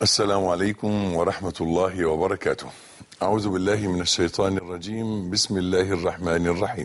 السلام عليكم ورحمة الله وبركاته. أعوذ بالله من الشيطان الرجيم، بسم الله الرحمن الرحيم.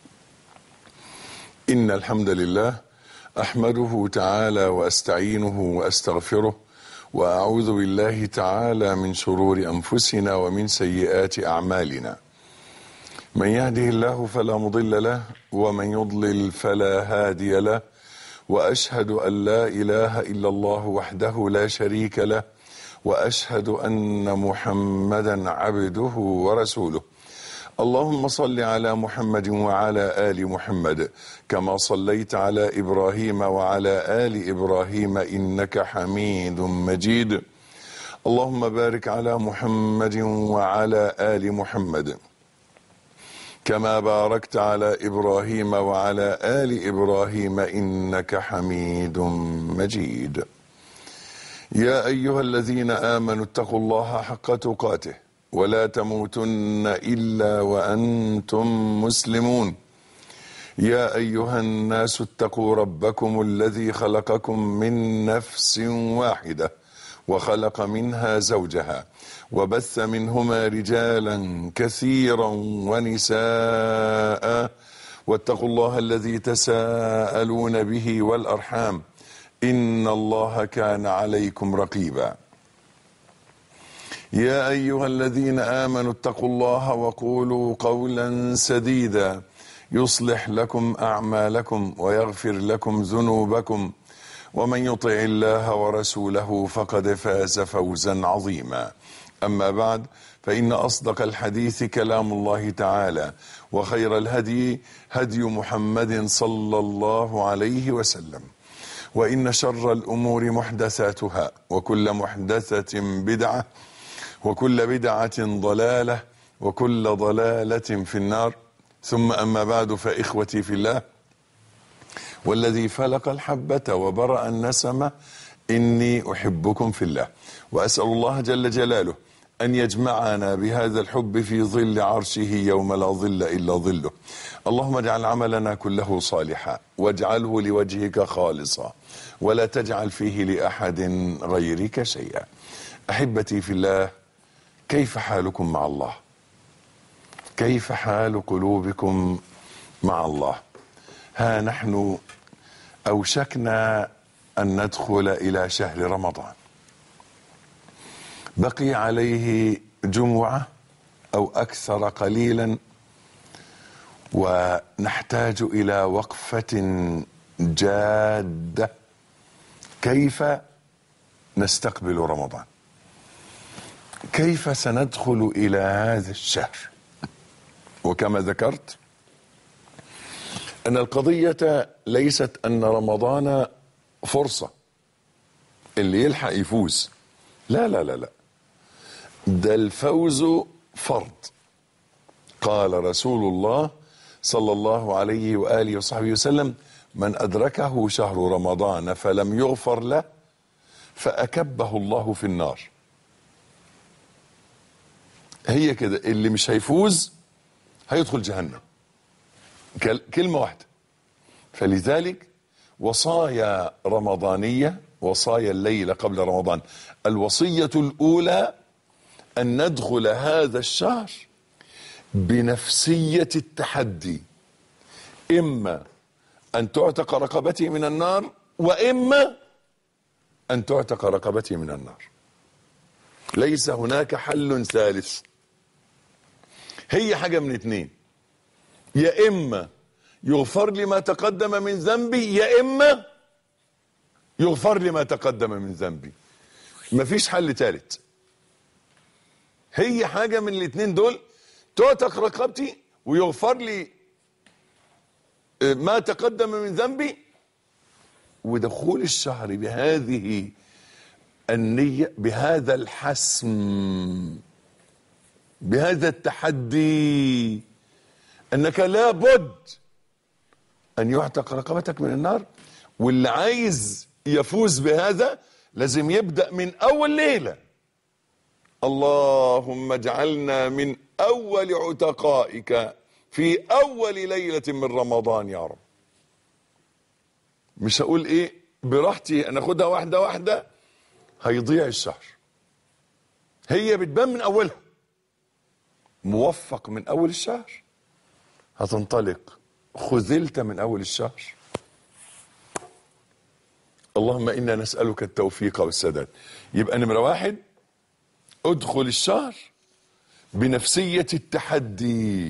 إن الحمد لله أحمده تعالى وأستعينه وأستغفره وأعوذ بالله تعالى من شرور أنفسنا ومن سيئات أعمالنا. من يهده الله فلا مضل له ومن يضلل فلا هادي له واشهد ان لا اله الا الله وحده لا شريك له واشهد ان محمدا عبده ورسوله اللهم صل على محمد وعلى ال محمد كما صليت على ابراهيم وعلى ال ابراهيم انك حميد مجيد اللهم بارك على محمد وعلى ال محمد كما باركت على ابراهيم وعلى ال ابراهيم انك حميد مجيد يا ايها الذين امنوا اتقوا الله حق تقاته ولا تموتن الا وانتم مسلمون يا ايها الناس اتقوا ربكم الذي خلقكم من نفس واحده وخلق منها زوجها وبث منهما رجالا كثيرا ونساء واتقوا الله الذي تساءلون به والارحام ان الله كان عليكم رقيبا يا ايها الذين امنوا اتقوا الله وقولوا قولا سديدا يصلح لكم اعمالكم ويغفر لكم ذنوبكم ومن يطع الله ورسوله فقد فاز فوزا عظيما اما بعد فان اصدق الحديث كلام الله تعالى وخير الهدي هدي محمد صلى الله عليه وسلم وان شر الامور محدثاتها وكل محدثه بدعه وكل بدعه ضلاله وكل ضلاله في النار ثم اما بعد فاخوتي في الله والذي فلق الحبة وبرأ النسمة إني أحبكم في الله وأسأل الله جل جلاله أن يجمعنا بهذا الحب في ظل عرشه يوم لا ظل إلا ظله اللهم اجعل عملنا كله صالحا واجعله لوجهك خالصا ولا تجعل فيه لأحد غيرك شيئا أحبتي في الله كيف حالكم مع الله كيف حال قلوبكم مع الله ها نحن اوشكنا ان ندخل الى شهر رمضان بقي عليه جمعه او اكثر قليلا ونحتاج الى وقفه جاده كيف نستقبل رمضان كيف سندخل الى هذا الشهر وكما ذكرت أن القضية ليست أن رمضان فرصة اللي يلحق يفوز لا لا لا لا ده الفوز فرض قال رسول الله صلى الله عليه وآله وصحبه وسلم من أدركه شهر رمضان فلم يغفر له فأكبه الله في النار هي كده اللي مش هيفوز هيدخل جهنم كلمة واحدة فلذلك وصايا رمضانية وصايا الليلة قبل رمضان الوصية الأولى أن ندخل هذا الشهر بنفسية التحدي إما أن تعتق رقبتي من النار وإما أن تعتق رقبتي من النار ليس هناك حل ثالث هي حاجة من اتنين يا اما يغفر لي ما تقدم من ذنبي يا اما يغفر لي ما تقدم من ذنبي مفيش حل ثالث هي حاجة من الاثنين دول تعتق رقبتي ويغفر لي ما تقدم من ذنبي ودخول الشهر بهذه النية بهذا الحسم بهذا التحدي انك لابد ان يعتق رقبتك من النار واللي عايز يفوز بهذا لازم يبدا من اول ليله اللهم اجعلنا من اول عتقائك في اول ليله من رمضان يا رب مش هقول ايه براحتي انا اخدها واحده واحده هيضيع الشهر هي بتبان من اولها موفق من اول الشهر هتنطلق خذلت من اول الشهر اللهم انا نسالك التوفيق والسداد يبقى نمره واحد ادخل الشهر بنفسيه التحدي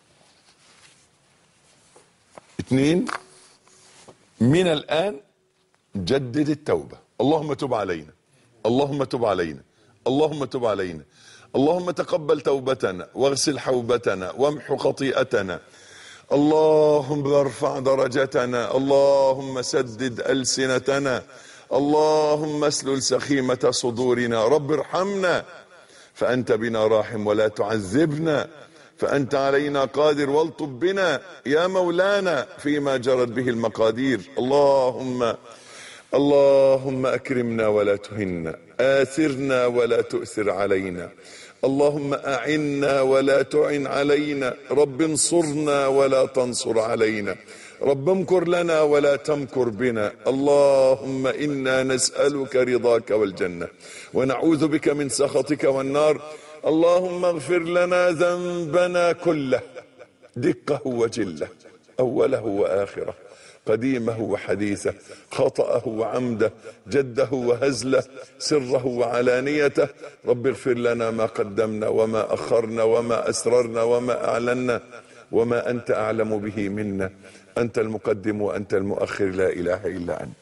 اثنين من الان جدد التوبه اللهم تب علينا اللهم تب علينا اللهم تب علينا اللهم تقبل توبتنا واغسل حوبتنا وامحو خطيئتنا اللهم ارفع درجتنا اللهم سدد ألسنتنا اللهم اسلل سخيمة صدورنا رب ارحمنا فأنت بنا راحم ولا تعذبنا فأنت علينا قادر والطب بنا يا مولانا فيما جرت به المقادير اللهم اللهم أكرمنا ولا تهنا آثرنا ولا تؤثر علينا اللهم أعنا ولا تعن علينا رب انصرنا ولا تنصر علينا رب امكر لنا ولا تمكر بنا اللهم إنا نسألك رضاك والجنة ونعوذ بك من سخطك والنار اللهم اغفر لنا ذنبنا كله دقه وجله أوله وآخره قديمه وحديثه خطأه وعمده جده وهزله سره وعلانيته رب اغفر لنا ما قدمنا وما أخرنا وما أسررنا وما أعلنا وما أنت أعلم به منا أنت المقدم وأنت المؤخر لا إله إلا أنت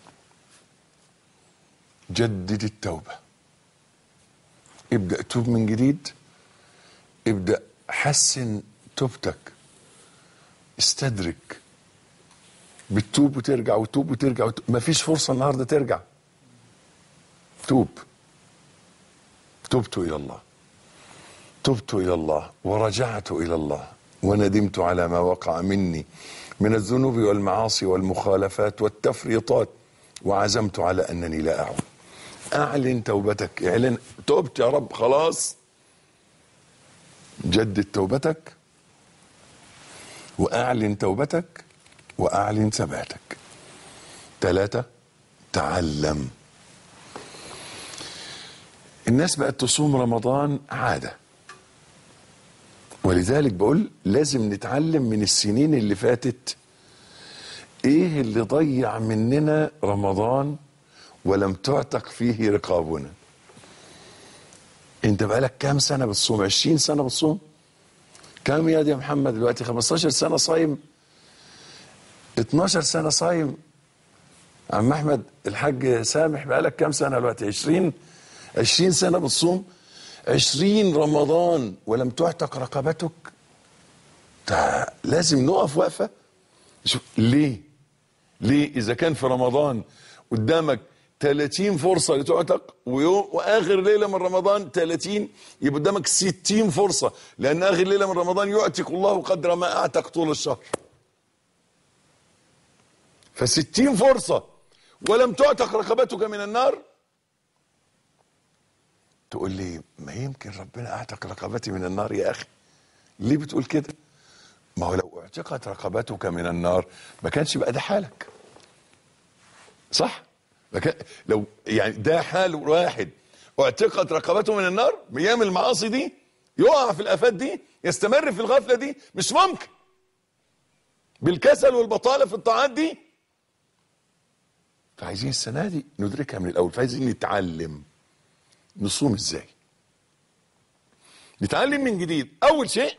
جدد التوبة ابدأ توب من جديد ابدأ حسن توبتك استدرك بتتوب وترجع وتوب وترجع وتوب. مفيش فرصة النهاردة ترجع توب تبت إلى الله تبت إلى الله ورجعت إلى الله وندمت على ما وقع مني من الذنوب والمعاصي والمخالفات والتفريطات وعزمت على أنني لا أعود أعلن توبتك اعلن تبت يا رب خلاص جدد توبتك وأعلن توبتك وأعلن ثباتك ثلاثة تعلم الناس بقت تصوم رمضان عادة ولذلك بقول لازم نتعلم من السنين اللي فاتت ايه اللي ضيع مننا رمضان ولم تعتق فيه رقابنا انت بقالك كام سنة بتصوم عشرين سنة بتصوم كام يا دي يا محمد دلوقتي 15 سنة صايم 12 سنة صايم عم احمد الحاج سامح بقالك كام سنة دلوقتي 20 20 سنة بتصوم 20 رمضان ولم تعتق رقبتك ده لازم نقف وقفة شوف ليه ليه اذا كان في رمضان قدامك 30 فرصة لتعتق ويوم واخر ليلة من رمضان 30 يبقى قدامك 60 فرصة لان اخر ليلة من رمضان يعتق الله قدر ما اعتق طول الشهر فستين فرصة ولم تعتق رقبتك من النار تقول لي ما يمكن ربنا اعتق رقبتي من النار يا اخي ليه بتقول كده ما هو لو اعتقت رقبتك من النار ما كانش بقى ده حالك صح ما كان لو يعني ده حال واحد اعتقت رقبته من النار بيعمل المعاصي دي يقع في الافات دي يستمر في الغفله دي مش ممكن بالكسل والبطاله في الطاعات دي فعايزين السنه دي ندركها من الاول فعايزين نتعلم نصوم ازاي نتعلم من جديد اول شيء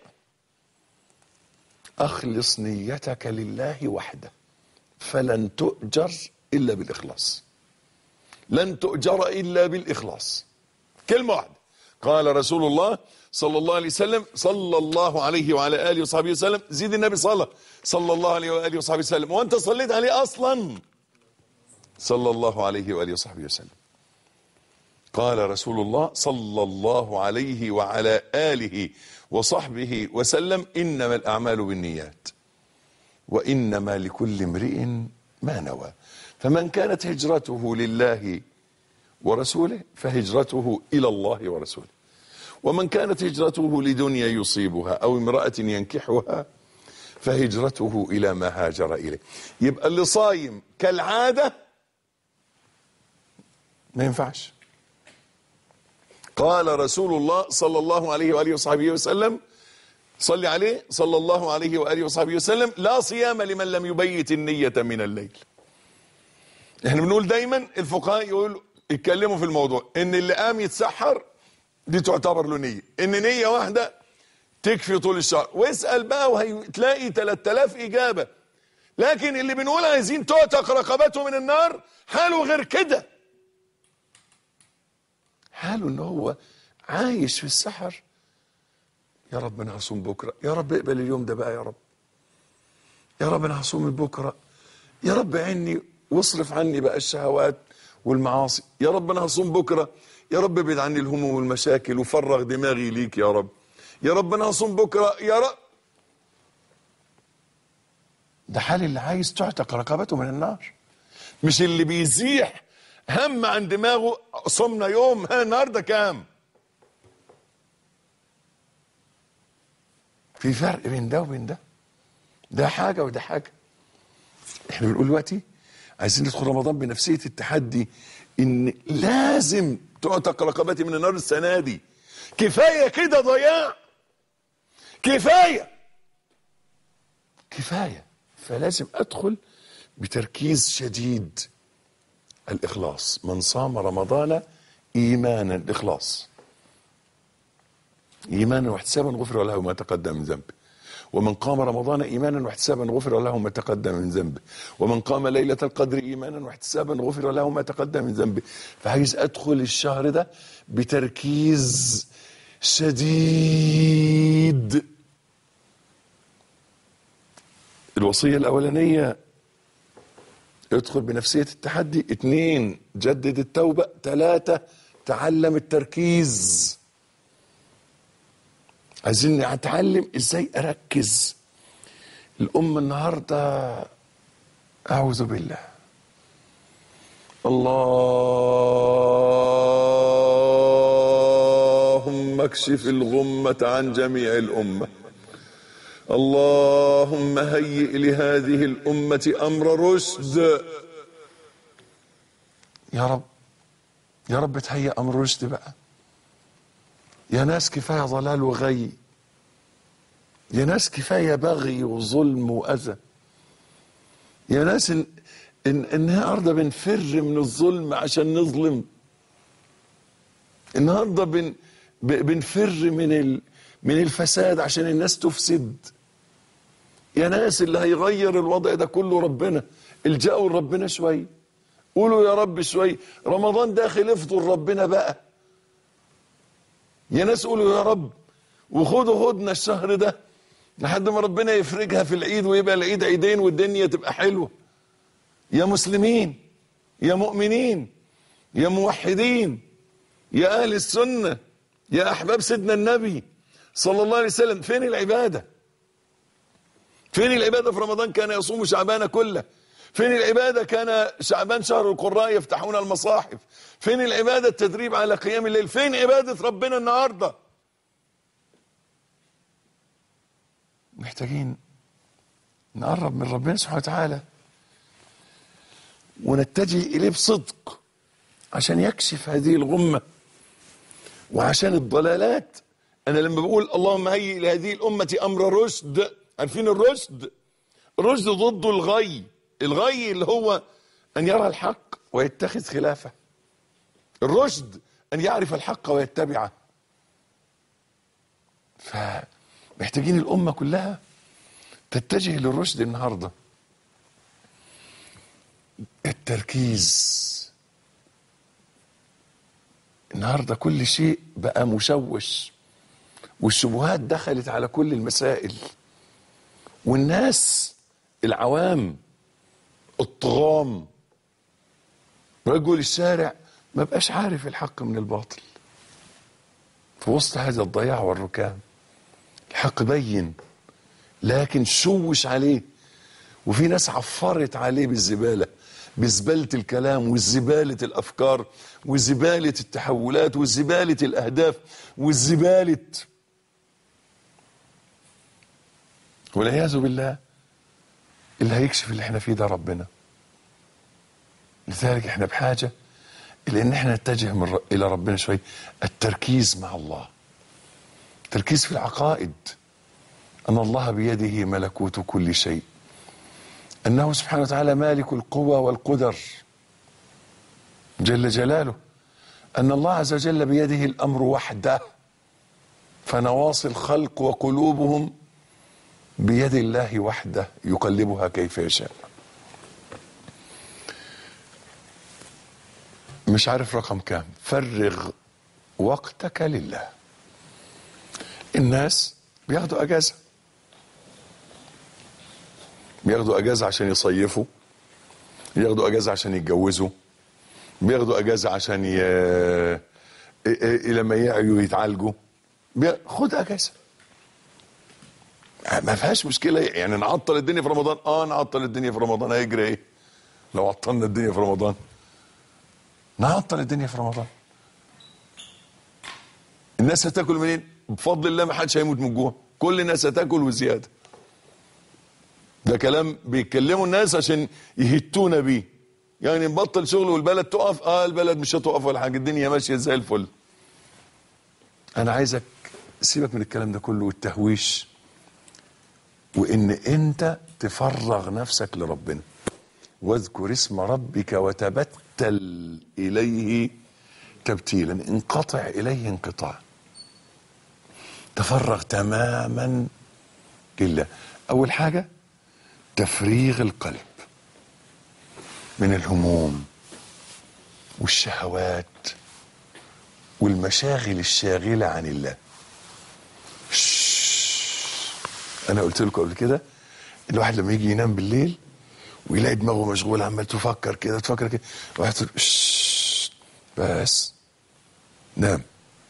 اخلص نيتك لله وحده فلن تؤجر الا بالاخلاص لن تؤجر الا بالاخلاص كلمه واحده قال رسول الله صلى الله عليه وسلم صلى الله عليه وعلى اله وصحبه وسلم زيد النبي صلى صلى الله عليه واله وصحبه وسلم وانت صليت عليه اصلا صلى الله عليه واله وصحبه وسلم قال رسول الله صلى الله عليه وعلى اله وصحبه وسلم انما الاعمال بالنيات وانما لكل امرئ ما نوى فمن كانت هجرته لله ورسوله فهجرته الى الله ورسوله ومن كانت هجرته لدنيا يصيبها او امراه ينكحها فهجرته الى ما هاجر اليه يبقى اللي صايم كالعاده ما ينفعش قال رسول الله صلى الله عليه وآله وصحبه وسلم صل عليه صلى الله عليه وآله وصحبه وسلم لا صيام لمن لم يبيت النية من الليل احنا بنقول دايما الفقهاء يقولوا يتكلموا في الموضوع ان اللي قام يتسحر دي تعتبر له نية ان نية واحدة تكفي طول الشهر واسأل بقى وهتلاقي 3000 إجابة لكن اللي بنقول عايزين تعتق رقبته من النار حاله غير كده حاله ان هو عايش في السحر يا رب انا هصوم بكره يا رب اقبل اليوم ده بقى يا رب يا رب انا هصوم بكره يا رب عني واصرف عني بقى الشهوات والمعاصي يا رب انا هصوم بكره يا رب ابعد عني الهموم والمشاكل وفرغ دماغي ليك يا رب يا رب انا هصوم بكره يا رب ده حال اللي عايز تعتق رقبته من النار مش اللي بيزيح هم عن دماغه صمنا يوم ها النهارده كام في فرق بين ده وبين ده ده حاجه وده حاجه احنا بنقول دلوقتي عايزين ندخل رمضان بنفسيه التحدي ان لازم تعتق رقبتي من النار السنه دي كفايه كده ضياع كفايه كفايه فلازم ادخل بتركيز شديد الاخلاص من صام رمضان ايمانا الاخلاص ايمانا واحتسابا غفر له ما تقدم من ذنبه ومن قام رمضان ايمانا واحتسابا غفر له ما تقدم من ذنبه ومن قام ليله القدر ايمانا واحتسابا غفر له ما تقدم من ذنبه فعايز ادخل الشهر ده بتركيز شديد الوصيه الاولانيه ادخل بنفسيه التحدي اتنين جدد التوبه ثلاثه تعلم التركيز عايزين اتعلم ازاي اركز الامه النهارده اعوذ بالله اللهم اكشف الغمه عن جميع الامه اللهم هيئ لهذه الامه امر رشد يا رب يا رب تهيئ امر رشد بقى يا ناس كفايه ضلال وغي يا ناس كفايه بغي وظلم واذى يا ناس إن إن النهارده بنفر من الظلم عشان نظلم النهارده بن ب- بنفر من ال من الفساد عشان الناس تفسد يا ناس اللي هيغير الوضع ده كله ربنا الجأوا لربنا شويه قولوا يا رب شويه رمضان داخل افطر ربنا بقى يا ناس قولوا يا رب وخدوا هدنة الشهر ده لحد ما ربنا يفرجها في العيد ويبقى العيد عيدين والدنيا تبقى حلوة يا مسلمين يا مؤمنين يا موحدين يا أهل السنة يا أحباب سيدنا النبي صلى الله عليه وسلم فين العبادة فين العبادة في رمضان كان يصوم شعبان كله فين العبادة كان شعبان شهر القراء يفتحون المصاحف فين العبادة التدريب على قيام الليل فين عبادة ربنا النهاردة محتاجين نقرب من ربنا سبحانه وتعالى ونتجه إليه بصدق عشان يكشف هذه الغمة وعشان الضلالات أنا لما بقول اللهم هيئ لهذه الأمة أمر رشد عارفين الرشد الرشد ضد الغي الغي اللي هو أن يرى الحق ويتخذ خلافه الرشد أن يعرف الحق ويتبعه فمحتاجين الأمة كلها تتجه للرشد النهاردة التركيز النهاردة كل شيء بقى مشوش والشبهات دخلت على كل المسائل والناس العوام الطغام رجل الشارع ما بقاش عارف الحق من الباطل في وسط هذا الضياع والركام الحق بين لكن شوش عليه وفي ناس عفرت عليه بالزبالة بزبالة الكلام وزبالة الأفكار وزبالة التحولات وزبالة الأهداف وزبالة والعياذ بالله اللي هيكشف اللي احنا فيه ده ربنا لذلك احنا بحاجة لان احنا نتجه من ر- الى ربنا شويه التركيز مع الله تركيز في العقائد ان الله بيده ملكوت كل شيء انه سبحانه وتعالى مالك القوى والقدر جل جلاله ان الله عز وجل بيده الامر وحده فنواصي الخلق وقلوبهم بيد الله وحده يقلبها كيف يشاء مش عارف رقم كام فرغ وقتك لله الناس بياخدوا اجازه بياخدوا اجازه عشان يصيفوا بياخدوا اجازه عشان يتجوزوا بياخدوا اجازه عشان ي... إيه- إيه- لما يعيوا يتعالجوا بي... خد اجازه ما فيهاش مشكله يعني نعطل الدنيا في رمضان اه نعطل الدنيا في رمضان هيجري ايه لو عطلنا الدنيا في رمضان نعطل الدنيا في رمضان الناس هتاكل منين بفضل الله ما حدش هيموت من الجوع كل الناس هتاكل وزياده ده كلام بيتكلموا الناس عشان يهتونا بيه يعني نبطل شغل والبلد تقف اه البلد مش هتقف ولا حاجه الدنيا ماشيه زي الفل انا عايزك سيبك من الكلام ده كله والتهويش وان انت تفرغ نفسك لربنا واذكر اسم ربك وتبتل اليه تبتيلا انقطع اليه انقطاع تفرغ تماما لله اول حاجه تفريغ القلب من الهموم والشهوات والمشاغل الشاغله عن الله انا قلت لكم قبل كده الواحد لما يجي ينام بالليل ويلاقي دماغه مشغول عمال تفكر كده تفكر كده واحد تقول "شش، بس نام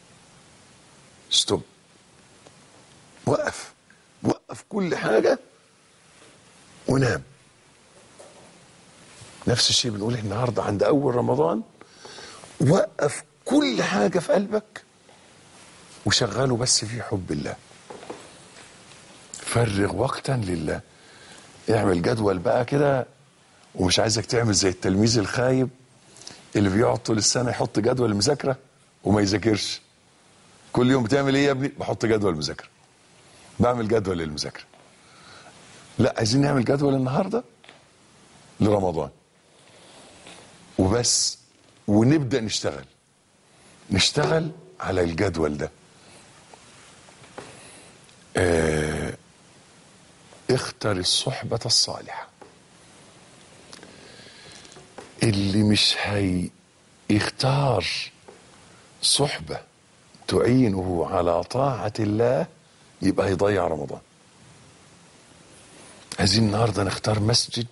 ستوب وقف وقف كل حاجه ونام نفس الشيء بنقوله النهارده عند اول رمضان وقف كل حاجه في قلبك وشغله بس في حب الله فرغ وقتا لله اعمل جدول بقى كده ومش عايزك تعمل زي التلميذ الخايب اللي بيقعد طول السنه يحط جدول مذاكره وما يذاكرش كل يوم بتعمل ايه يا ابني بحط جدول مذاكره بعمل جدول للمذاكره لا عايزين نعمل جدول النهارده لرمضان وبس ونبدا نشتغل نشتغل على الجدول ده آه اختر الصحبة الصالحة اللي مش هي يختار صحبة تعينه على طاعة الله يبقى هيضيع رمضان عايزين النهارده نختار مسجد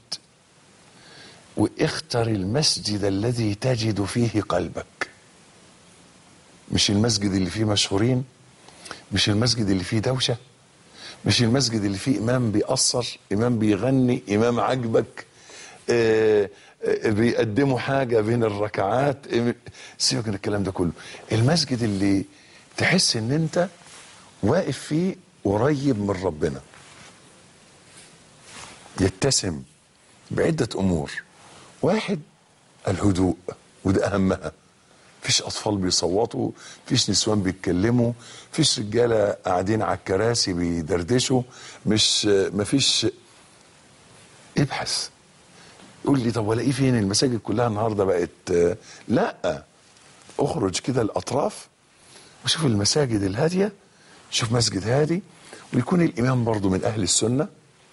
واختر المسجد الذي تجد فيه قلبك مش المسجد اللي فيه مشهورين مش المسجد اللي فيه دوشه مش المسجد اللي فيه امام بيأثر امام بيغني امام عجبك آه، آه، بيقدموا حاجه بين الركعات آه، سيبك من الكلام ده كله المسجد اللي تحس ان انت واقف فيه قريب من ربنا يتسم بعدة أمور واحد الهدوء وده أهمها فيش أطفال بيصوتوا فيش نسوان بيتكلموا فيش رجالة قاعدين على الكراسي بيدردشوا مش مفيش ابحث قول لي طب ولاقيه فين المساجد كلها النهارده بقت لا اخرج كده الاطراف وشوف المساجد الهاديه شوف مسجد هادي ويكون الامام برضو من اهل السنه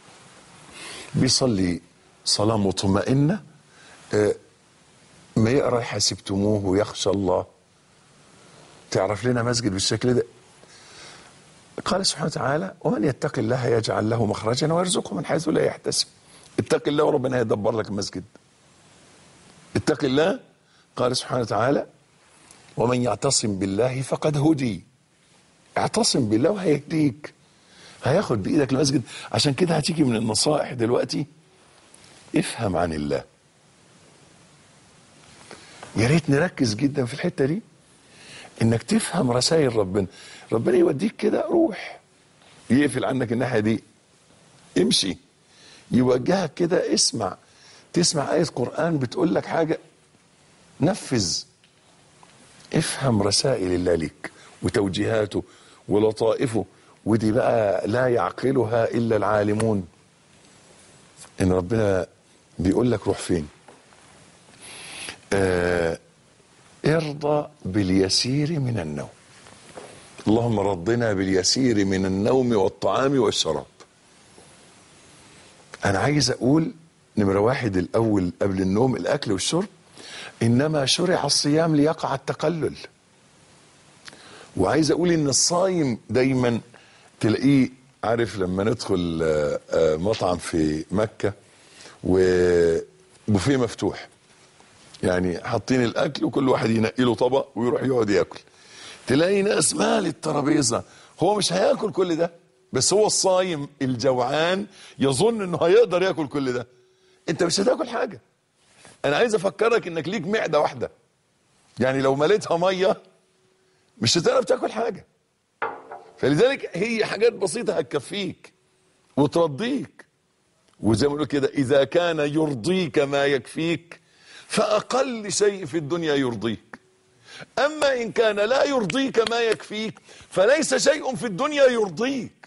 بيصلي صلاة مطمئنة آه، ما يقرأ حسبتموه ويخشى الله تعرف لنا مسجد بالشكل ده قال سبحانه وتعالى ومن يتق الله يجعل له مخرجا ويرزقه من حيث لا يحتسب اتق الله وربنا يدبر لك المسجد اتق الله قال سبحانه وتعالى ومن يعتصم بالله فقد هدي اعتصم بالله وهيهديك هياخد بايدك المسجد عشان كده هتيجي من النصائح دلوقتي افهم عن الله يا ريت نركز جدا في الحته دي انك تفهم رسائل ربنا ربنا يوديك كده روح يقفل عنك الناحيه دي امشي يوجهك كده اسمع تسمع آية قرآن بتقول لك حاجة نفذ افهم رسائل الله لك وتوجيهاته ولطائفه ودي بقى لا يعقلها الا العالمون ان ربنا بيقول لك روح فين آه ارضى باليسير من النوم اللهم رضنا باليسير من النوم والطعام والشراب انا عايز اقول نمرة واحد الاول قبل النوم الاكل والشرب انما شرع الصيام ليقع التقلل وعايز اقول ان الصايم دايما تلاقيه عارف لما ندخل آه، آه، مطعم في مكة وبوفيه مفتوح يعني حاطين الاكل وكل واحد ينقي له طبق ويروح يقعد ياكل تلاقي ناس مال الترابيزه هو مش هياكل كل ده بس هو الصايم الجوعان يظن انه هيقدر ياكل كل ده انت مش هتاكل حاجه انا عايز افكرك انك ليك معده واحده يعني لو مليتها ميه مش هتعرف تاكل حاجه فلذلك هي حاجات بسيطه هتكفيك وترضيك وزي ما بنقول كده اذا كان يرضيك ما يكفيك فاقل شيء في الدنيا يرضيك اما ان كان لا يرضيك ما يكفيك فليس شيء في الدنيا يرضيك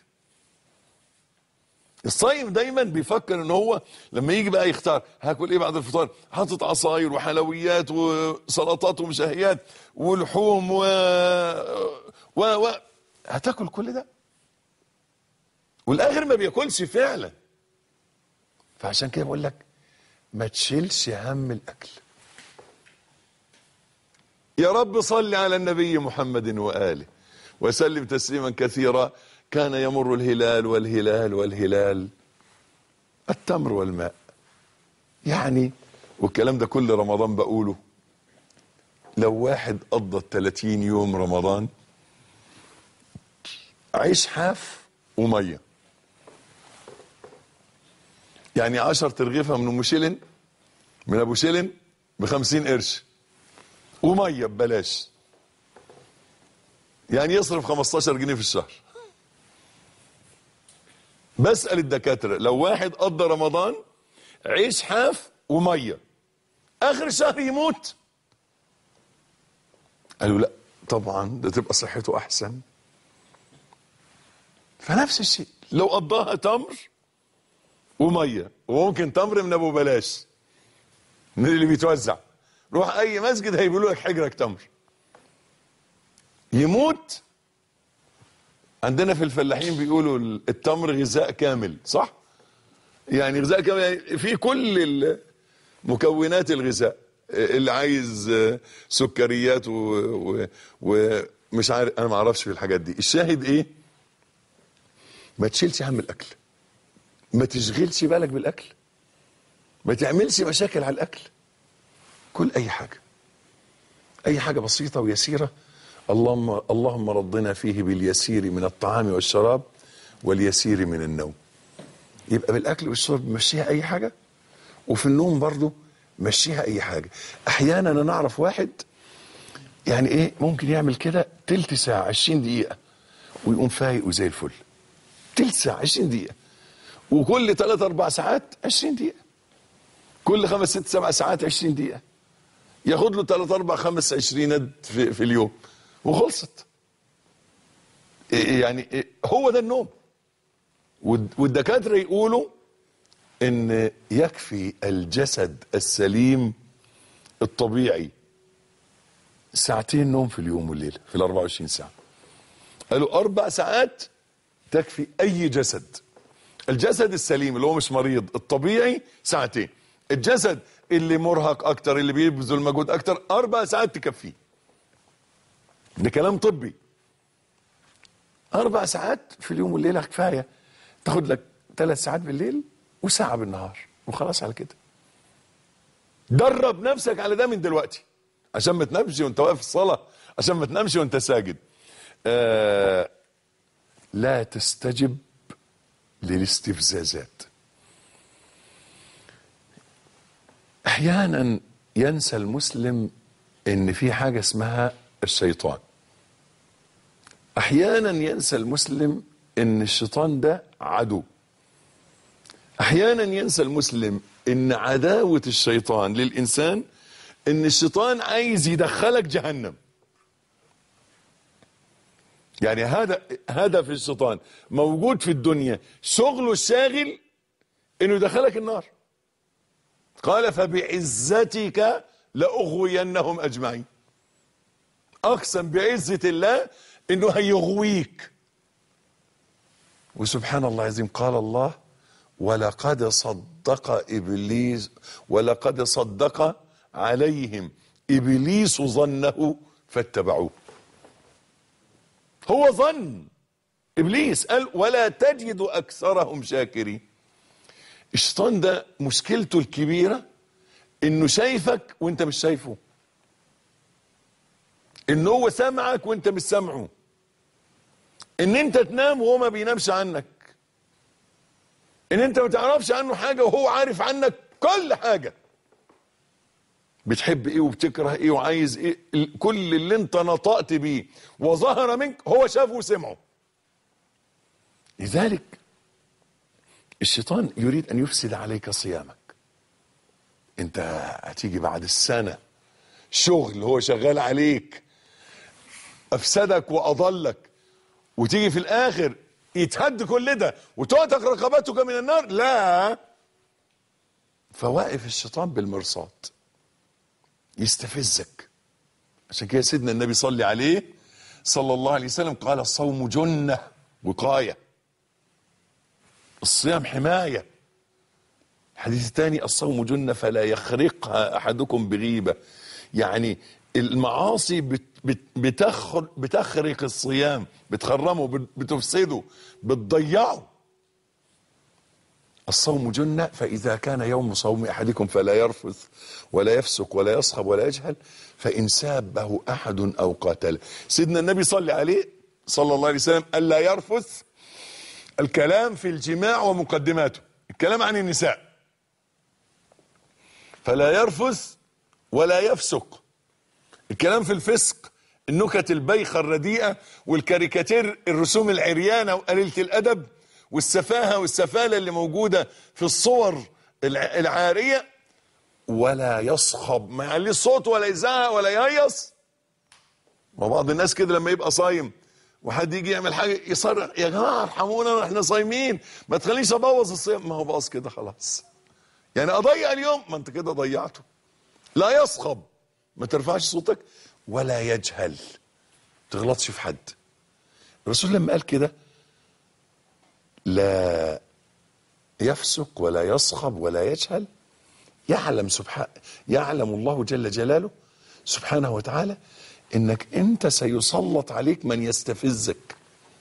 الصايم دايما بيفكر ان هو لما يجي بقى يختار هاكل ايه بعد الفطار حاطط عصاير وحلويات وسلطات ومشهيات ولحوم و و, و... هتاكل كل ده والاخر ما بياكلش فعلا فعشان كده بقول لك ما تشيلش هم الاكل يا رب صل على النبي محمد واله وسلم تسليما كثيرا كان يمر الهلال والهلال والهلال التمر والماء يعني والكلام ده كل رمضان بقوله لو واحد قضى 30 يوم رمضان عيش حاف وميه يعني 10 ترغيفه من ام شيلن من ابو شيلن ب 50 قرش وميه ببلاش يعني يصرف 15 جنيه في الشهر بسأل الدكاترة لو واحد قضى رمضان عيش حاف ومية آخر الشهر يموت قالوا لا طبعا ده تبقى صحته أحسن فنفس الشيء لو قضاها تمر ومية وممكن تمر من أبو بلاش من اللي بيتوزع روح أي مسجد هيقولوا لك حجرك تمر يموت عندنا في الفلاحين بيقولوا التمر غذاء كامل صح يعني غذاء كامل يعني في كل مكونات الغذاء اللي عايز سكريات و... و... ومش عارف انا ما اعرفش في الحاجات دي الشاهد ايه ما تشيلش هم الاكل ما تشغلش بالك بالاكل ما تعملش مشاكل على الاكل كل اي حاجه اي حاجه بسيطه ويسيره اللهم اللهم رضنا فيه باليسير من الطعام والشراب واليسير من النوم يبقى بالاكل والشرب مشيها اي حاجه وفي النوم برضو مشيها اي حاجه احيانا انا اعرف واحد يعني ايه ممكن يعمل كده تلت ساعه 20 دقيقه ويقوم فايق وزي الفل تلت ساعه 20 دقيقه وكل 3 4 ساعات 20 دقيقه كل خمس ست سبع ساعات 20 دقيقه ياخد له 3 4 5 20 في, في اليوم وخلصت يعني هو ده النوم والدكاتره يقولوا ان يكفي الجسد السليم الطبيعي ساعتين نوم في اليوم والليله في ال 24 ساعه قالوا اربع ساعات تكفي اي جسد الجسد السليم اللي هو مش مريض الطبيعي ساعتين الجسد اللي مرهق اكتر اللي بيبذل مجهود اكتر اربع ساعات تكفيه ده كلام طبي اربع ساعات في اليوم والليله كفايه تاخد لك ثلاث ساعات بالليل وساعه بالنهار وخلاص على كده درب نفسك على ده من دلوقتي عشان ما تنامش وانت واقف في الصلاه عشان ما تنامش وانت ساجد آه لا تستجب للاستفزازات احيانا ينسى المسلم ان في حاجه اسمها الشيطان احيانا ينسى المسلم ان الشيطان ده عدو احيانا ينسى المسلم ان عداوه الشيطان للانسان ان الشيطان عايز يدخلك جهنم يعني هذا هدف الشيطان موجود في الدنيا شغله الشاغل انه يدخلك النار قال فبعزتك لاغوينهم اجمعين اقسم بعزه الله انه هيغويك وسبحان الله العظيم قال الله ولقد صدق ابليس ولقد صدق عليهم ابليس ظنه فاتبعوه هو ظن ابليس قال ولا تجد اكثرهم شاكرين الشيطان ده مشكلته الكبيره انه شايفك وانت مش شايفه ان هو سامعك وانت مش سامعه ان انت تنام وهو ما بينامش عنك ان انت ما تعرفش عنه حاجه وهو عارف عنك كل حاجه بتحب ايه وبتكره ايه وعايز ايه ال- كل اللي انت نطقت بيه وظهر منك هو شافه وسمعه لذلك الشيطان يريد ان يفسد عليك صيامك انت هتيجي بعد السنه شغل هو شغال عليك افسدك واضلك وتيجي في الاخر يتهد كل ده وتعتق رقبتك من النار لا فواقف الشيطان بالمرصاد يستفزك عشان كده سيدنا النبي صلي عليه صلى الله عليه وسلم قال الصوم جنة وقاية الصيام حماية الحديث الثاني الصوم جنة فلا يخرقها أحدكم بغيبة يعني المعاصي بت بت بتخر بتخرق الصيام بتخرمه بت- بتفسده بتضيعه الصوم جنة فإذا كان يوم صوم أحدكم فلا يرفث ولا يفسق ولا يصخب ولا يجهل فإن سابه أحد أو قاتله سيدنا النبي صلى عليه صلى الله عليه وسلم ألا يرفث الكلام في الجماع ومقدماته الكلام عن النساء فلا يرفث ولا يفسق الكلام في الفسق النكت البايخة الرديئة والكاريكاتير الرسوم العريانة وقليلة الأدب والسفاهة والسفالة اللي موجودة في الصور الع- العارية ولا يصخب ما يعليش صوت ولا يزعق ولا يهيص وبعض الناس كده لما يبقى صايم وحد يجي يعمل حاجة يصرخ يا جماعة ارحمونا احنا صايمين ما تخليش ابوظ الصيام ما هو باظ كده خلاص يعني اضيع اليوم ما انت كده ضيعته لا يصخب ما ترفعش صوتك ولا يجهل تغلطش في حد الرسول لما قال كده لا يفسق ولا يصخب ولا يجهل يعلم سبحانه يعلم الله جل جلاله سبحانه وتعالى انك انت سيسلط عليك من يستفزك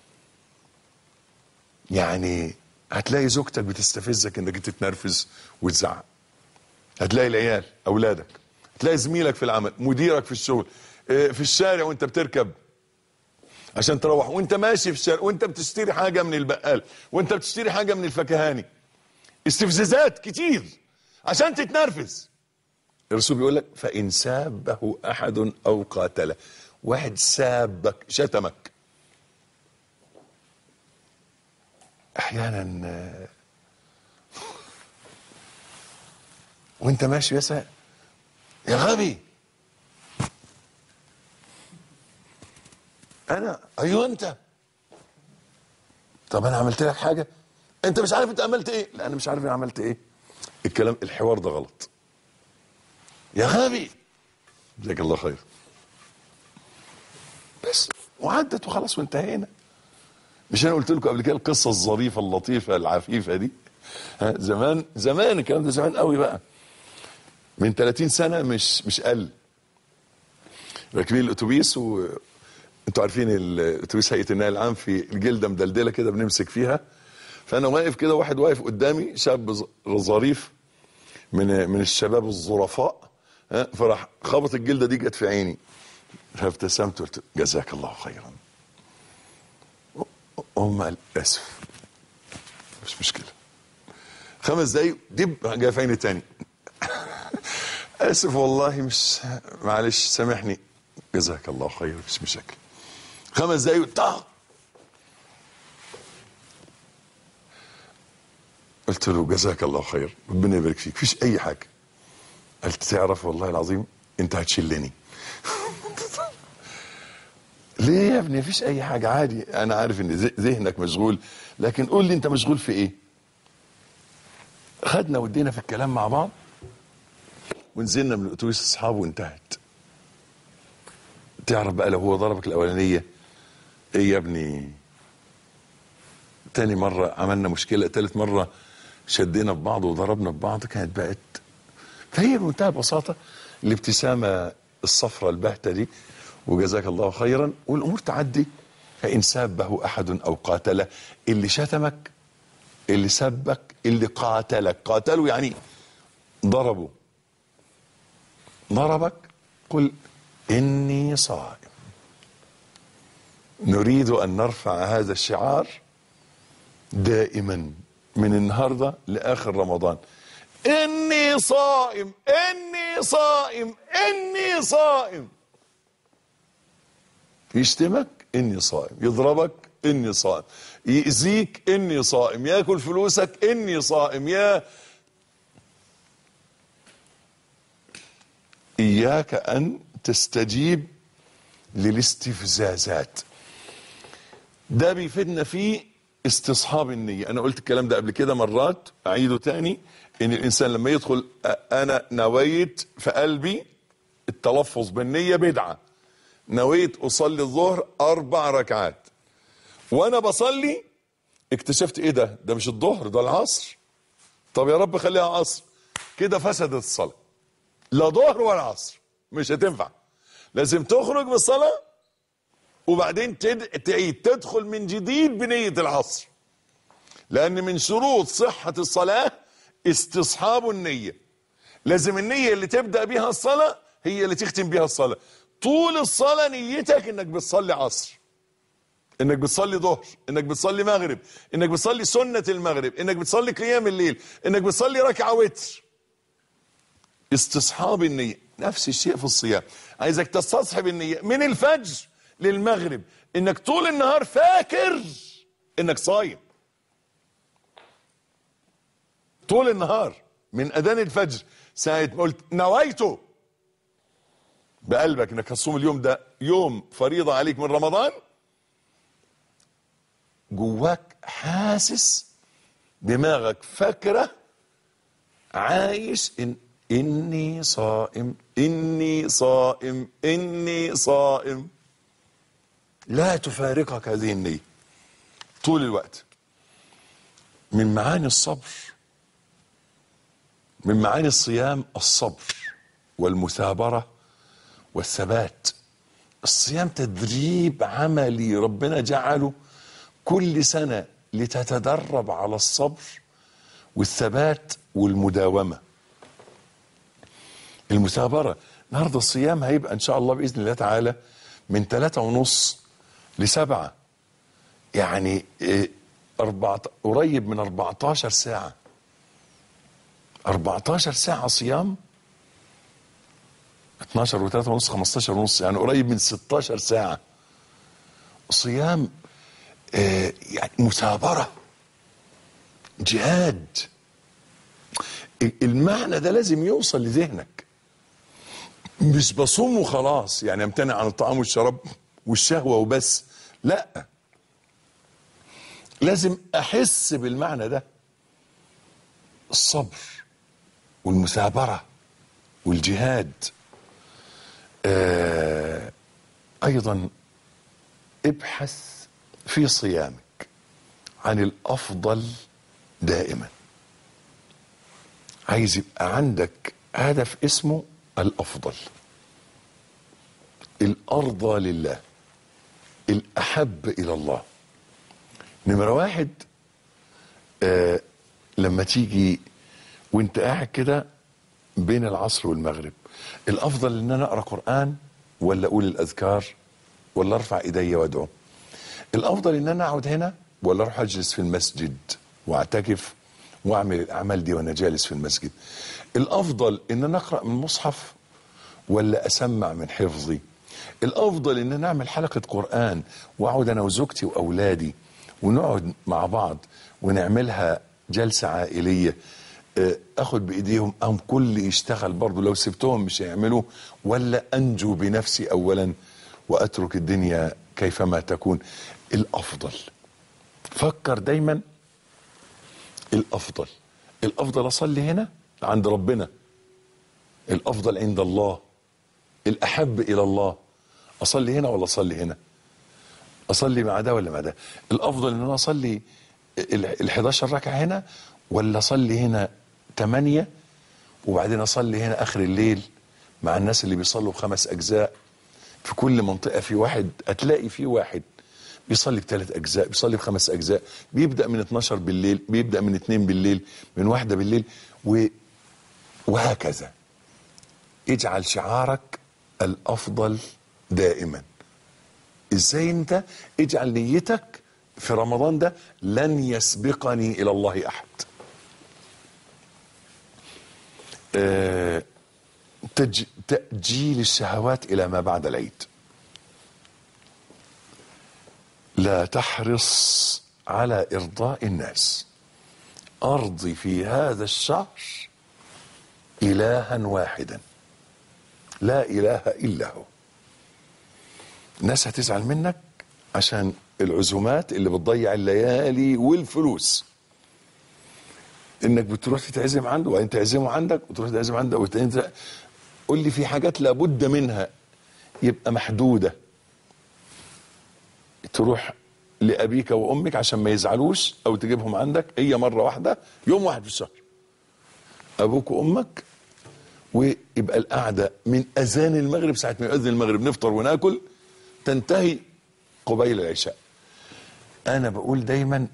يعني هتلاقي زوجتك بتستفزك انك انت تتنرفز وتزعق هتلاقي العيال اولادك هتلاقي زميلك في العمل مديرك في الشغل اه، في الشارع وانت بتركب عشان تروح وانت ماشي في الشارع وانت بتشتري حاجه من البقال وانت بتشتري حاجه من الفكهاني استفزازات كتير عشان تتنرفز الرسول بيقول لك فان سابه احد او قاتله واحد سابك شتمك احيانا آه، وانت ماشي يا يا غبي انا ايوه انت طب انا عملت لك حاجه انت مش عارف انت عملت ايه لا انا مش عارف انا عملت ايه الكلام الحوار ده غلط يا غبي جزاك الله خير بس وعدت وخلاص وانتهينا مش انا قلت لكم قبل كده القصه الظريفه اللطيفه العفيفه دي ها زمان زمان الكلام ده زمان قوي بقى من 30 سنه مش مش قل راكبين الاتوبيس و انتوا عارفين الاتوبيس هيئه النقل العام في الجلده مدلدله كده بنمسك فيها فانا واقف كده واحد واقف قدامي شاب ظ- ظريف من من الشباب الظرفاء ها، فراح خبط الجلده دي جت في عيني فابتسمت قلت جزاك الله خيرا هم قال اسف مش مشكله خمس دقايق دب جاي في عيني تاني اسف والله مش معلش سامحني جزاك الله خير مش مشاكل خمس دقايق طق قلت له جزاك الله خير ربنا يبارك فيك فيش اي حاجه قلت تعرف والله العظيم انت هتشلني ليه يا ابني مفيش اي حاجه عادي انا عارف ان ذ- ذهنك مشغول لكن قول لي انت مشغول في ايه خدنا ودينا في الكلام مع بعض ونزلنا من الاتوبيس اصحاب وانتهت تعرف بقى لو هو ضربك الاولانيه ايه يا ابني تاني مرة عملنا مشكلة تالت مرة شدينا في بعض وضربنا في بعض كانت بقت فهي بمنتهى البساطة الابتسامة الصفراء البهتة دي وجزاك الله خيرا والأمور تعدي فإن سابه أحد أو قاتله اللي شتمك اللي سبك اللي قاتلك قاتلوا يعني ضربوا ضربك قل إني صائم نريد أن نرفع هذا الشعار دائما من النهارده لاخر رمضان اني صائم اني صائم اني صائم يشتمك اني صائم يضربك اني صائم يأذيك اني صائم ياكل فلوسك اني صائم يا اياك ان تستجيب للاستفزازات ده بيفيدنا في استصحاب النية أنا قلت الكلام ده قبل كده مرات أعيده تاني إن الإنسان لما يدخل أ- أنا نويت في قلبي التلفظ بالنية بدعة نويت أصلي الظهر أربع ركعات وأنا بصلي اكتشفت إيه ده ده مش الظهر ده العصر طب يا رب خليها عصر كده فسدت الصلاة لا ظهر ولا عصر مش هتنفع لازم تخرج من الصلاه وبعدين تد... تعيد تدخل من جديد بنية العصر لأن من شروط صحة الصلاة استصحاب النية لازم النية اللي تبدأ بها الصلاة هي اللي تختم بها الصلاة طول الصلاة نيتك انك بتصلي عصر انك بتصلي ظهر انك بتصلي مغرب انك بتصلي سنة المغرب انك بتصلي قيام الليل انك بتصلي ركعة وتر استصحاب النية نفس الشيء في الصيام عايزك تستصحب النية من الفجر للمغرب انك طول النهار فاكر انك صايم طول النهار من اذان الفجر ساعة ما قلت نويته بقلبك انك هتصوم اليوم ده يوم فريضة عليك من رمضان جواك حاسس دماغك فاكره عايش إن إني صائم إني صائم إني صائم لا تفارقك هذه النية طول الوقت من معاني الصبر من معاني الصيام الصبر والمثابرة والثبات الصيام تدريب عملي ربنا جعله كل سنة لتتدرب على الصبر والثبات والمداومة المثابرة النهارده الصيام هيبقى ان شاء الله باذن الله تعالى من ثلاثة ونص لسبعة يعني إيه، أربعة قريب من 14 ساعة 14 ساعة صيام 12 و3 ونص 15 ونص يعني قريب من 16 ساعة صيام آه، يعني مثابرة جهاد المعنى ده لازم يوصل لذهنك مش بصوم وخلاص يعني امتنع عن الطعام والشراب والشهوة وبس لا لازم احس بالمعنى ده الصبر والمثابرة والجهاد آه ايضا ابحث في صيامك عن الافضل دائما عايز يبقى عندك هدف اسمه الافضل الارضى لله الاحب الى الله نمرة واحد آه لما تيجي وانت قاعد كده بين العصر والمغرب الافضل ان انا اقرا قران ولا اقول الاذكار ولا ارفع ايدي وادعو الافضل ان انا اقعد هنا ولا اروح اجلس في المسجد واعتكف واعمل الاعمال دي وانا جالس في المسجد الافضل ان انا اقرا من مصحف ولا اسمع من حفظي الافضل ان انا اعمل حلقه قران واقعد انا وزوجتي واولادي ونقعد مع بعض ونعملها جلسه عائليه آه، اخد بايديهم ام كل يشتغل برضه لو سبتهم مش هيعملوا ولا انجو بنفسي اولا واترك الدنيا كيفما تكون الافضل فكر دايما الافضل الافضل اصلي هنا عند ربنا الافضل عند الله الاحب الى الله اصلي هنا ولا اصلي هنا اصلي مع ده ولا مع ده الافضل ان انا اصلي ال 11 ركعه هنا ولا اصلي هنا 8 وبعدين اصلي هنا اخر الليل مع الناس اللي بيصلوا بخمس اجزاء في كل منطقه في واحد هتلاقي في واحد بيصلي بثلاث اجزاء بيصلي بخمس اجزاء بيبدا من 12 بالليل بيبدا من 2 بالليل من واحده بالليل و وهكذا اجعل شعارك الافضل دائما ازاي انت اجعل نيتك في رمضان ده لن يسبقني الى الله احد آه، تج... تأجيل الشهوات إلى ما بعد العيد لا تحرص على إرضاء الناس أرضي في هذا الشهر إلها واحدا لا إله إلا هو الناس هتزعل منك عشان العزومات اللي بتضيع الليالي والفلوس انك بتروح تتعزم عنده وبعدين تعزمه عندك وتروح تعزم عندك وتنزل قول لي في حاجات لابد منها يبقى محدوده تروح لابيك وامك عشان ما يزعلوش او تجيبهم عندك هي مره واحده يوم واحد في الشهر ابوك وامك ويبقى القعده من اذان المغرب ساعه ما يؤذن المغرب نفطر وناكل تنتهي قبيل العشاء انا بقول دايما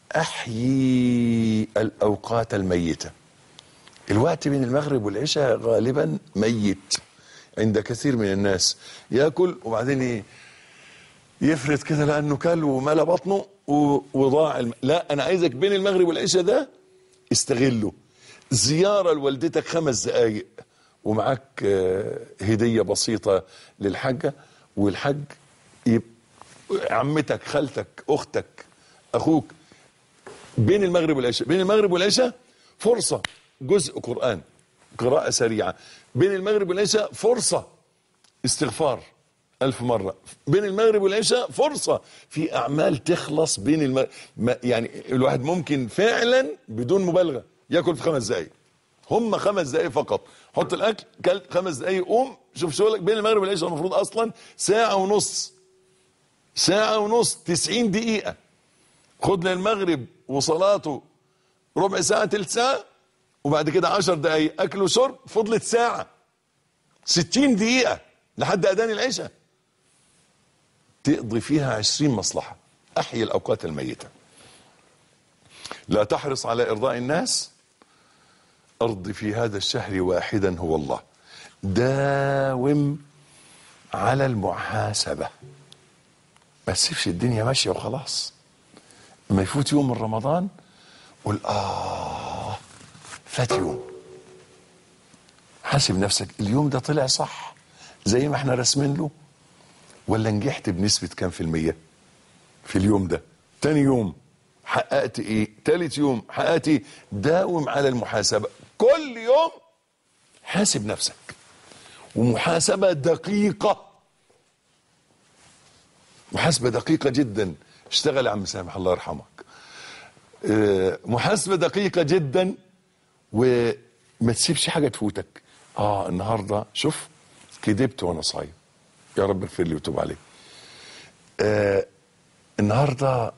احيي الاوقات الميته الوقت بين المغرب والعشاء غالبا ميت عند كثير من الناس ياكل وبعدين ي- يفرد كده لانه كل وملا بطنه و- وضاع الم... لا انا عايزك بين المغرب والعشاء ده استغله زياره لوالدتك خمس دقائق ومعاك آه، هديه بسيطه للحاجه والحج يبقى عمتك خالتك اختك اخوك بين المغرب والعشاء بين المغرب والعشاء فرصة جزء قرآن قراءة سريعة بين المغرب والعشاء فرصة استغفار ألف مرة بين المغرب والعشاء فرصة في أعمال تخلص بين المغرب يعني الواحد ممكن فعلا بدون مبالغة ياكل في خمس دقايق هم خمس دقايق فقط حط الأكل كل خمس دقايق قوم شوف شغلك بين المغرب والعشاء المفروض أصلا ساعة ونص ساعة ونص تسعين دقيقة خد للمغرب وصلاته ربع ساعة تلت ساعة وبعد كده عشر دقايق أكل وشرب فضلت ساعة ستين دقيقة لحد أذان العشاء تقضي فيها عشرين مصلحة أحيي الأوقات الميتة لا تحرص على إرضاء الناس أرض في هذا الشهر واحدا هو الله داوم على المحاسبة ما تسيبش الدنيا ماشية وخلاص لما يفوت يوم من رمضان قول آه فات يوم حاسب نفسك اليوم ده طلع صح زي ما احنا راسمين له ولا نجحت بنسبة كام في المية في اليوم ده تاني يوم حققت ايه تالت يوم حققت ايه داوم على المحاسبة كل يوم حاسب نفسك ومحاسبة دقيقة محاسبة دقيقة جدا اشتغل يا عم سامح الله يرحمك اه، محاسبة دقيقة جدا وما تسيبش حاجة تفوتك اه النهاردة شوف كذبت وانا صايم يا رب اغفر لي وتوب علي آه النهاردة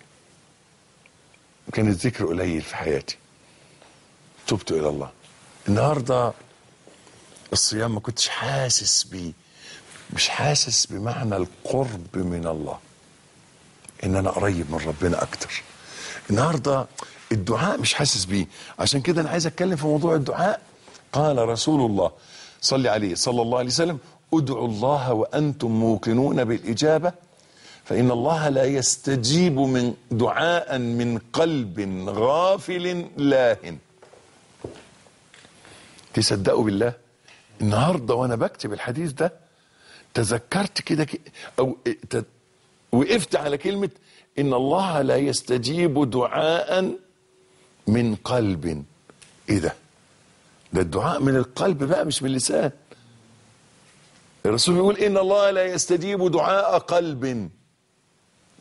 كان الذكر قليل في حياتي تبت إلى الله النهاردة الصيام ما كنتش حاسس بيه مش حاسس بمعنى القرب من الله ان انا قريب من ربنا اكتر النهارده الدعاء مش حاسس بيه عشان كده انا عايز اتكلم في موضوع الدعاء قال رسول الله صلي عليه صلى الله عليه وسلم ادعوا الله وانتم موقنون بالاجابه فان الله لا يستجيب من دعاء من قلب غافل لاهٍ تصدقوا بالله النهارده وانا بكتب الحديث ده تذكرت كده ك- او ت- وقفت على كلمه ان الله لا يستجيب دعاء من قلب ايه ده ده الدعاء من القلب بقى مش من اللسان الرسول بيقول ان الله لا يستجيب دعاء قلب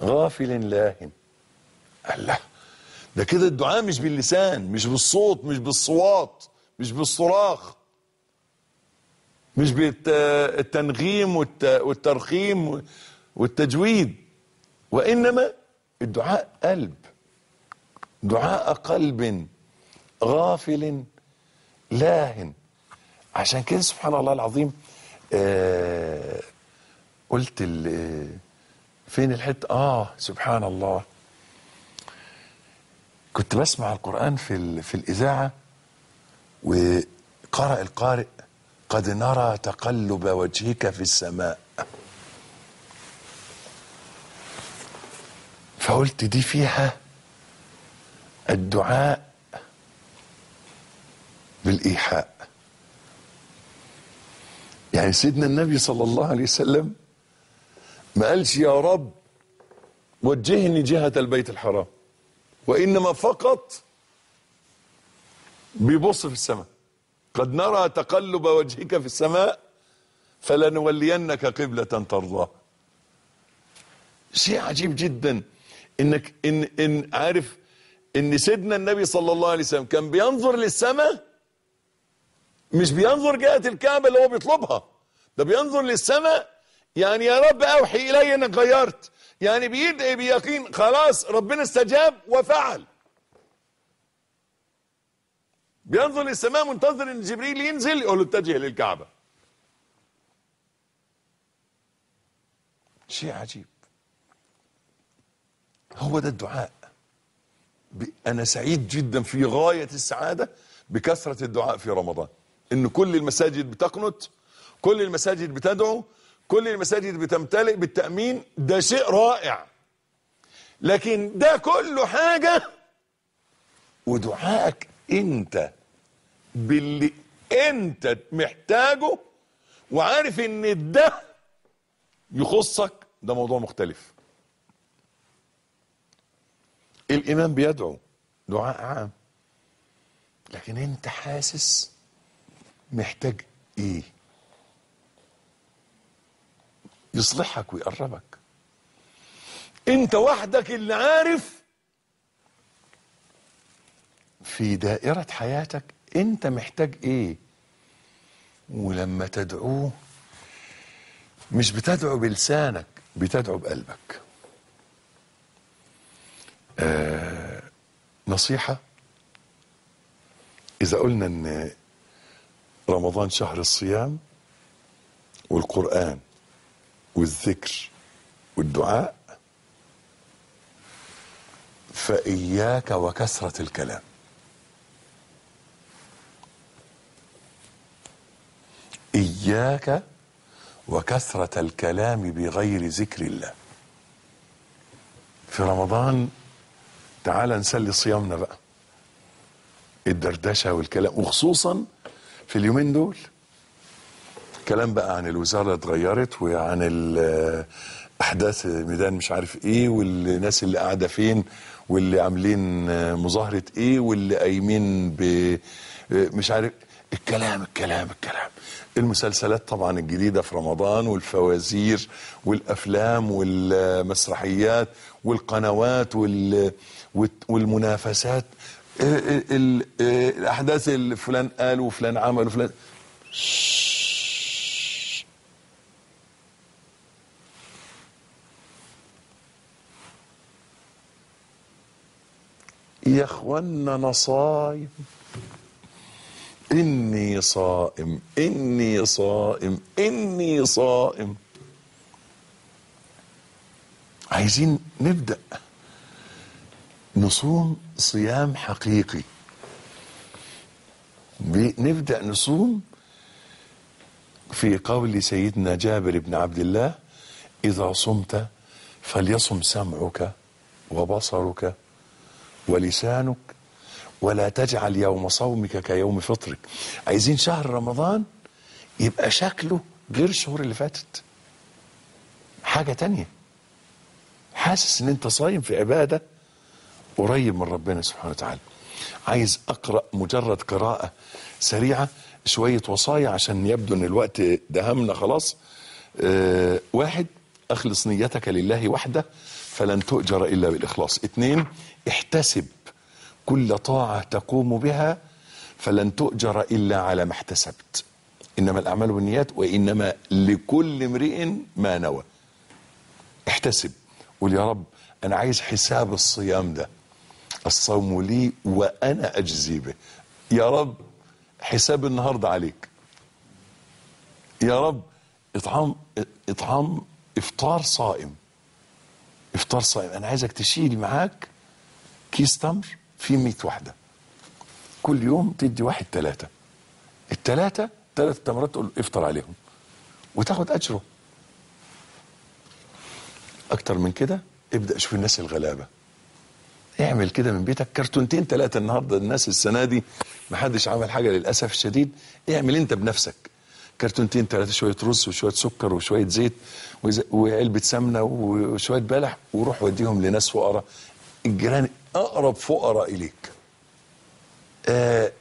غافل لاهٍ الله ده كده الدعاء مش باللسان مش بالصوت مش بالصوات مش بالصراخ مش بالتنغيم والترخيم والتجويد وإنما الدعاء قلب دعاء قلب غافل لاه عشان كده سبحان الله العظيم آه قلت فين الحته اه سبحان الله كنت بسمع القرآن في في الإذاعة وقرأ القارئ قد نرى تقلب وجهك في السماء فقلت دي فيها الدعاء بالإيحاء يعني سيدنا النبي صلى الله عليه وسلم ما قالش يا رب وجهني جهة البيت الحرام وإنما فقط بيبص في السماء قد نرى تقلب وجهك في السماء فلنولينك قبلة ترضاها شيء عجيب جدا انك ان ان عارف ان سيدنا النبي صلى الله عليه وسلم كان بينظر للسماء مش بينظر جهة الكعبة اللي هو بيطلبها ده بينظر للسماء يعني يا رب اوحي الي انك غيرت يعني بيدعي بيقين خلاص ربنا استجاب وفعل بينظر للسماء منتظر ان جبريل ينزل يقول له اتجه للكعبه شيء عجيب هو ده الدعاء انا سعيد جدا في غايه السعاده بكثره الدعاء في رمضان ان كل المساجد بتقنت كل المساجد بتدعو كل المساجد بتمتلئ بالتامين ده شيء رائع لكن ده كله حاجه ودعائك انت باللي انت محتاجه وعارف ان ده يخصك ده موضوع مختلف الامام بيدعو دعاء عام لكن انت حاسس محتاج ايه يصلحك ويقربك انت وحدك اللي عارف في دائرة حياتك انت محتاج ايه ولما تدعوه مش بتدعو بلسانك بتدعو بقلبك آه نصيحة إذا قلنا إن رمضان شهر الصيام والقرآن والذكر والدعاء فإياك وكثرة الكلام إياك وكثرة الكلام بغير ذكر الله في رمضان تعال نسلي صيامنا بقى الدردشة والكلام وخصوصا في اليومين دول كلام بقى عن الوزارة اتغيرت وعن أحداث ميدان مش عارف ايه والناس اللي قاعدة فين واللي عاملين مظاهرة ايه واللي قايمين ب مش عارف الكلام الكلام الكلام المسلسلات طبعا الجديدة في رمضان والفوازير والأفلام والمسرحيات والقنوات وال والمنافسات الأحداث اللي فلان قال وفلان عمل وفلان يا اخوانا انا صايم اني صائم اني صائم اني صائم عايزين نبدا نصوم صيام حقيقي نبدا نصوم في قول سيدنا جابر بن عبد الله اذا صمت فليصم سمعك وبصرك ولسانك ولا تجعل يوم صومك كيوم فطرك عايزين شهر رمضان يبقى شكله غير الشهور اللي فاتت حاجة تانية حاسس ان انت صايم في عبادة قريب من ربنا سبحانه وتعالى عايز اقرأ مجرد قراءة سريعة شوية وصايا عشان يبدو ان الوقت دهمنا خلاص أه واحد اخلص نيتك لله وحده فلن تؤجر الا بالاخلاص اثنين احتسب كل طاعه تقوم بها فلن تؤجر الا على ما احتسبت انما الاعمال بالنيات وانما لكل امرئ ما نوى احتسب قول يا رب انا عايز حساب الصيام ده الصوم لي وانا اجزي به يا رب حساب النهارده عليك يا رب اطعام اطعام افطار صائم افطار صائم انا عايزك تشيل معاك كيس تمر فيه 100 واحده كل يوم تدي واحد ثلاثه الثلاثه ثلاث تمرات تقول افطر عليهم وتاخد اجره اكتر من كده ابدا شوف الناس الغلابه اعمل كده من بيتك كرتونتين ثلاثه النهارده الناس السنه دي ما حدش عمل حاجه للاسف الشديد اعمل انت بنفسك كرتونتين ثلاثه شويه رز وشويه سكر وشويه زيت وز- وعلبه سمنه وشويه بلح وروح وديهم لناس فقراء الجيران اقرب فقراء اليك آه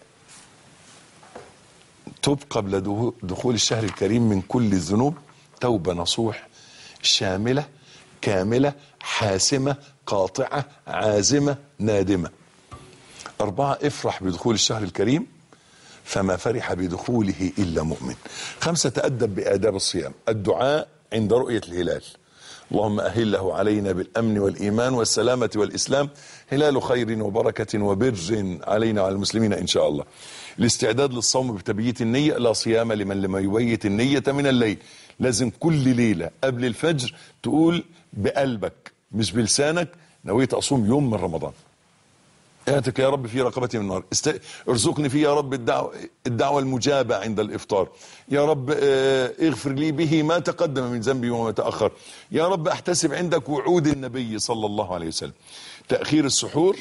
تب قبل دهو- دخول الشهر الكريم من كل الذنوب توبة نصوح شاملة كاملة حاسمة قاطعة عازمة نادمة أربعة افرح بدخول الشهر الكريم فما فرح بدخوله إلا مؤمن خمسة تأدب بآداب الصيام الدعاء عند رؤية الهلال اللهم أهله علينا بالأمن والإيمان والسلامة والإسلام هلال خير وبركة وبر علينا وعلى المسلمين إن شاء الله الاستعداد للصوم بتبييت النية لا صيام لمن لم يبيت النية من الليل لازم كل ليلة قبل الفجر تقول بقلبك مش بلسانك نويت أصوم يوم من رمضان اعتك يا رب في رقبتي من النار است... ارزقني فيه يا رب الدعوة, الدعوة المجابة عند الإفطار يا رب آه، اغفر لي به ما تقدم من ذنبي وما تأخر يا رب احتسب عندك وعود النبي صلى الله عليه وسلم تأخير السحور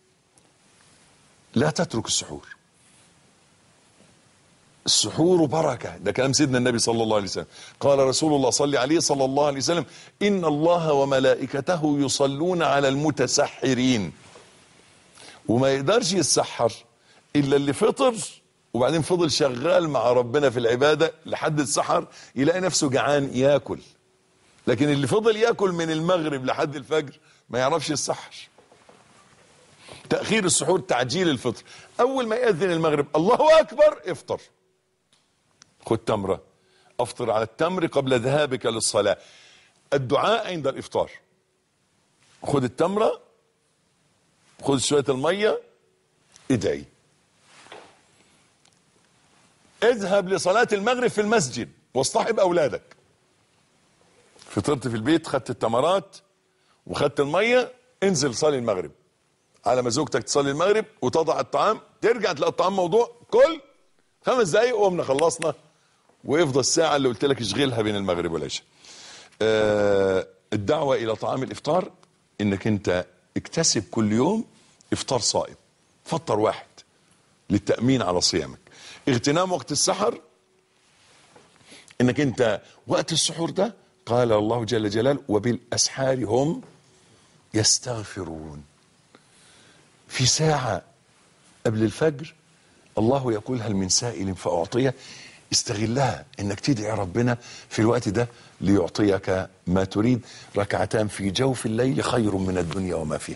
لا تترك السحور السحور بركة ده كلام سيدنا النبي صلى الله عليه وسلم قال رسول الله صلى عليه صلى الله عليه وسلم إن الله وملائكته يصلون على المتسحرين وما يقدرش يتسحر الا اللي فطر وبعدين فضل شغال مع ربنا في العباده لحد السحر يلاقي نفسه جعان ياكل لكن اللي فضل ياكل من المغرب لحد الفجر ما يعرفش يتسحر تاخير السحور تعجيل الفطر اول ما ياذن المغرب الله اكبر افطر خد تمره افطر على التمر قبل ذهابك للصلاه الدعاء عند الافطار خد التمره خد شويه الميه ادعي اذهب لصلاه المغرب في المسجد واصطحب اولادك فطرت في البيت خدت التمرات وخدت الميه انزل صلي المغرب على ما زوجتك تصلي المغرب وتضع الطعام ترجع تلاقي الطعام موضوع كل خمس دقايق وقمنا خلصنا ويفضل الساعه اللي قلت لك اشغلها بين المغرب والعشاء آه الدعوه الى طعام الافطار انك انت اكتسب كل يوم افطار صائم فطر واحد للتامين على صيامك اغتنام وقت السحر انك انت وقت السحور ده قال الله جل جلاله وبالاسحار هم يستغفرون في ساعه قبل الفجر الله يقول هل من سائل فاعطيه استغلها انك تدعي ربنا في الوقت ده ليعطيك ما تريد ركعتان في جوف الليل خير من الدنيا وما فيها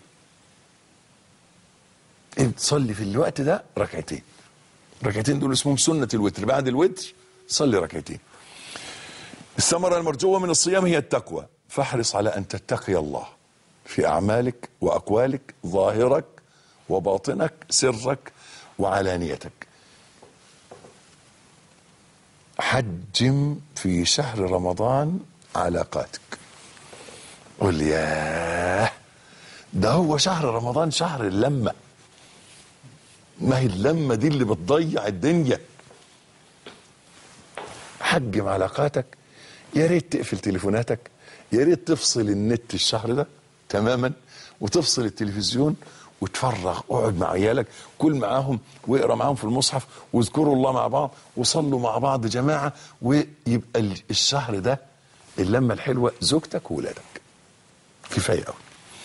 انت تصلي في الوقت ده ركعتين ركعتين دول اسمهم سنة الوتر بعد الوتر صلي ركعتين الثمرة المرجوة من الصيام هي التقوى فاحرص على أن تتقي الله في أعمالك وأقوالك ظاهرك وباطنك سرك وعلانيتك حجم في شهر رمضان علاقاتك قول ياه ده هو شهر رمضان شهر اللمة ما هي اللمة دي اللي بتضيع الدنيا حجم علاقاتك يا ريت تقفل تليفوناتك يا ريت تفصل النت الشهر ده تماما وتفصل التلفزيون وتفرغ اقعد مع عيالك كل معاهم واقرا معاهم في المصحف واذكروا الله مع بعض وصلوا مع بعض جماعه ويبقى ال- الشهر ده اللمه الحلوه زوجتك وولادك كفايه قوي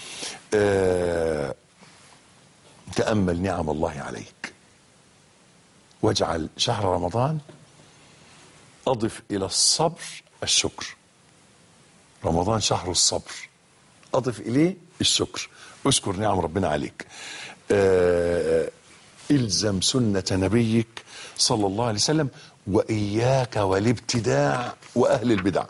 آه تامل نعم الله عليك واجعل شهر رمضان اضف الى الصبر الشكر رمضان شهر الصبر اضف اليه الشكر اشكر نعم ربنا عليك آه الزم سنه نبيك صلى الله عليه وسلم واياك والابتداع واهل البدع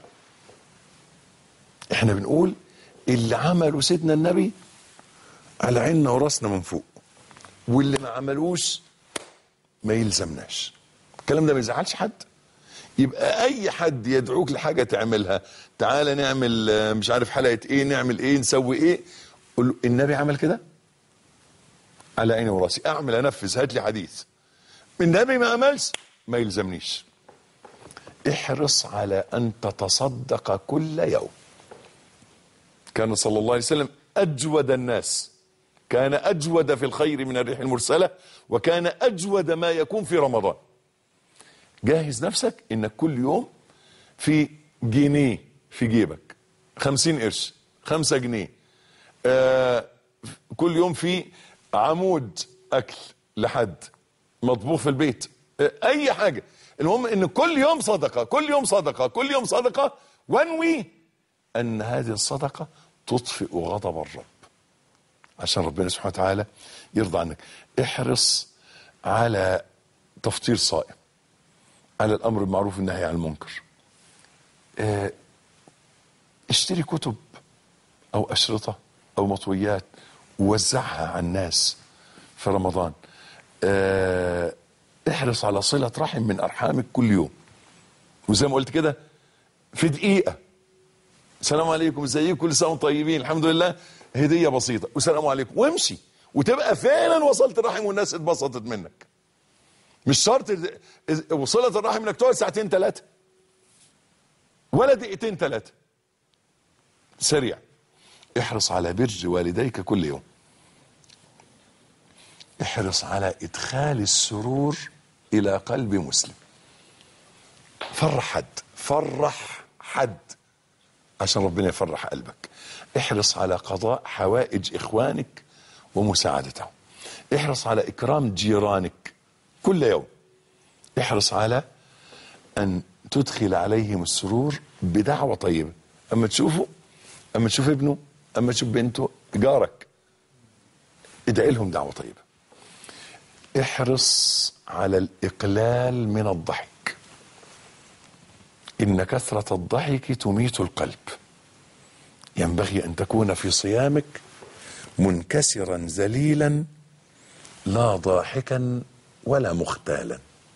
احنا بنقول اللي عمله سيدنا النبي على عيننا وراسنا من فوق واللي ما عملوش ما يلزمناش الكلام ده ما يزعلش حد يبقى اي حد يدعوك لحاجه تعملها تعالى نعمل آه، مش عارف حلقه ايه نعمل ايه نسوي ايه قول له النبي عمل كده على عيني وراسي اعمل انفذ هات لي حديث النبي ما عملش ما يلزمنيش احرص على ان تتصدق كل يوم كان صلى الله عليه وسلم اجود الناس كان اجود في الخير من الريح المرسله وكان اجود ما يكون في رمضان جهز نفسك انك كل يوم في جنيه في جيبك خمسين قرش خمسة جنيه آه كل يوم في عمود اكل لحد مطبوخ في البيت آه اي حاجة المهم ان كل يوم صدقة كل يوم صدقة كل يوم صدقة وانوي ان هذه الصدقة تطفئ غضب الرب عشان ربنا سبحانه وتعالى يرضى عنك احرص على تفطير صائم على الامر بالمعروف والنهي عن المنكر آه، اشتري كتب او اشرطه او مطويات ووزعها على الناس في رمضان آه، احرص على صله رحم من ارحامك كل يوم وزي ما قلت كده في دقيقه السلام عليكم ازيكم كل سنه وانتم طيبين الحمد لله هديه بسيطه والسلام عليكم وامشي وتبقى فعلا وصلت الرحم والناس اتبسطت منك مش شرط ال- وصلة الرحم انك تقعد ساعتين ثلاثة ولا دقيقتين ثلاثة سريع احرص على بر والديك كل يوم احرص على ادخال السرور الى قلب مسلم فرح حد فرح حد عشان ربنا يفرح قلبك احرص على قضاء حوائج اخوانك ومساعدتهم احرص على اكرام جيرانك كل يوم احرص على ان تدخل عليهم السرور بدعوه طيبه اما تشوفه اما تشوف ابنه اما تشوف بنته جارك ادعي لهم دعوه طيبه احرص على الاقلال من الضحك ان كثره الضحك تميت القلب ينبغي ان تكون في صيامك منكسرا ذليلا لا ضاحكا ولا مختالا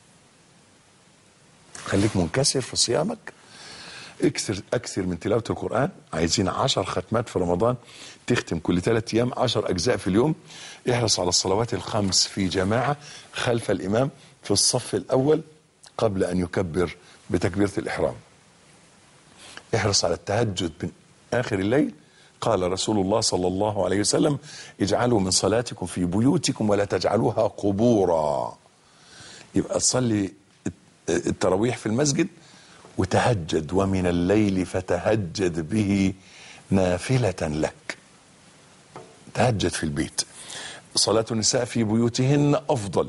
خليك منكسر في صيامك اكثر اكثر من تلاوه القران عايزين عشر ختمات في رمضان تختم كل ثلاث ايام عشر اجزاء في اليوم احرص على الصلوات الخمس في جماعه خلف الامام في الصف الاول قبل ان يكبر بتكبيره الاحرام احرص على التهجد من اخر الليل قال رسول الله صلى الله عليه وسلم اجعلوا من صلاتكم في بيوتكم ولا تجعلوها قبورا يبقى تصلي التراويح في المسجد وتهجد ومن الليل فتهجد به نافلة لك تهجد في البيت صلاة النساء في بيوتهن أفضل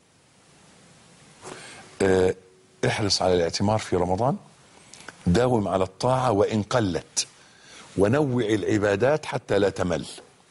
اه، احرص على الاعتمار في رمضان داوم على الطاعة وإن قلت ونوع العبادات حتى لا تمل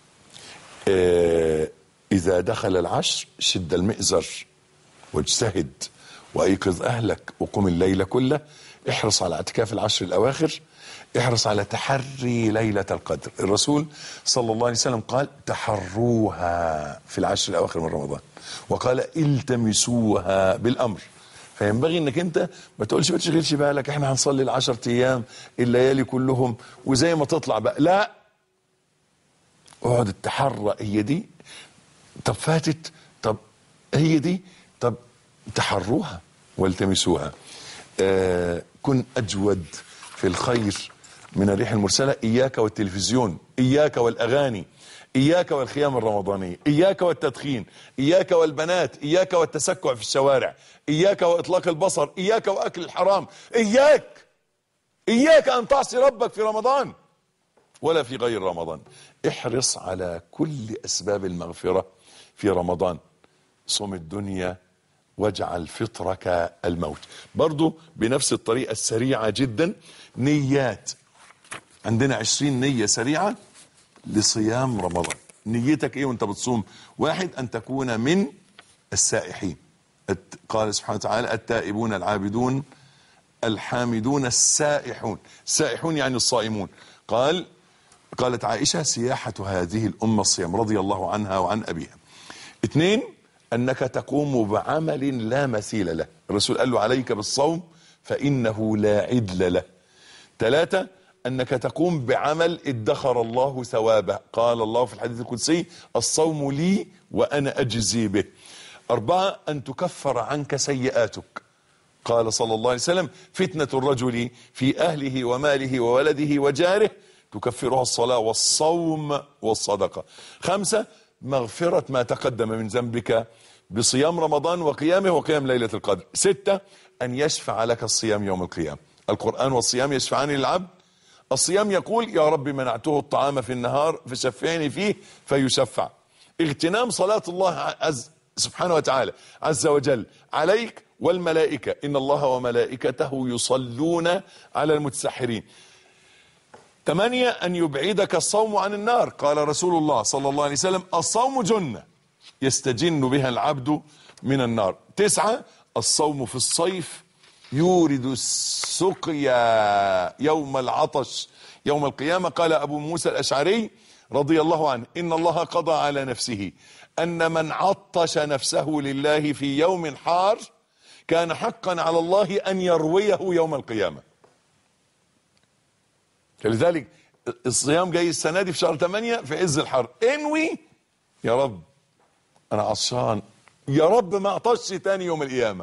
اه، إذا دخل العشر شد المئزر واجتهد وأيقظ أهلك وقم الليل كله احرص على اعتكاف العشر الأواخر احرص على تحري ليلة القدر الرسول صلى الله عليه وسلم قال تحروها في العشر الأواخر من رمضان وقال التمسوها بالأمر فينبغي انك انت ما تقولش ما تشغلش بالك احنا هنصلي العشر ايام الليالي كلهم وزي ما تطلع بقى لا اقعد التحرى هي دي طب فاتت طب هي دي طب تحروها والتمسوها آه كن اجود في الخير من الريح المرسله اياك والتلفزيون اياك والاغاني اياك والخيام الرمضانيه اياك والتدخين اياك والبنات اياك والتسكع في الشوارع اياك واطلاق البصر اياك واكل الحرام اياك اياك ان تعصي ربك في رمضان ولا في غير رمضان احرص على كل اسباب المغفره في رمضان صم الدنيا واجعل فطرك الموت برضو بنفس الطريقة السريعة جدا نيات عندنا عشرين نية سريعة لصيام رمضان نيتك ايه وانت بتصوم واحد ان تكون من السائحين الت- قال سبحانه وتعالى التائبون العابدون الحامدون السائحون السائحون يعني الصائمون قال قالت عائشة سياحة هذه الأمة الصيام رضي الله عنها وعن أبيها اثنين أنك تقوم بعمل لا مثيل له الرسول قال له عليك بالصوم فإنه لا عدل له ثلاثة أنك تقوم بعمل ادخر الله ثوابه قال الله في الحديث القدسي الصوم لي وأنا أجزي به أربعة أن تكفر عنك سيئاتك قال صلى الله عليه وسلم فتنة الرجل في أهله وماله وولده وجاره تكفرها الصلاة والصوم والصدقة خمسة مغفرة ما تقدم من ذنبك بصيام رمضان وقيامه وقيام ليلة القدر ستة أن يشفع لك الصيام يوم القيامة القرآن والصيام يشفعان للعبد الصيام يقول يا رب منعته الطعام في النهار فشفعني فيه فيشفع اغتنام صلاة الله عز سبحانه وتعالى عز وجل عليك والملائكة إن الله وملائكته يصلون على المتسحرين ثمانية أن يبعدك الصوم عن النار قال رسول الله صلى الله عليه وسلم الصوم جنة يستجن بها العبد من النار تسعة الصوم في الصيف يورد السقيا يوم العطش يوم القيامة قال أبو موسى الأشعري رضي الله عنه إن الله قضى على نفسه أن من عطش نفسه لله في يوم حار كان حقا على الله أن يرويه يوم القيامة فلذلك الصيام جاي السنة دي في شهر 8 في عز الحر انوي يا رب أنا عطشان يا رب ما عطشش تاني يوم القيامة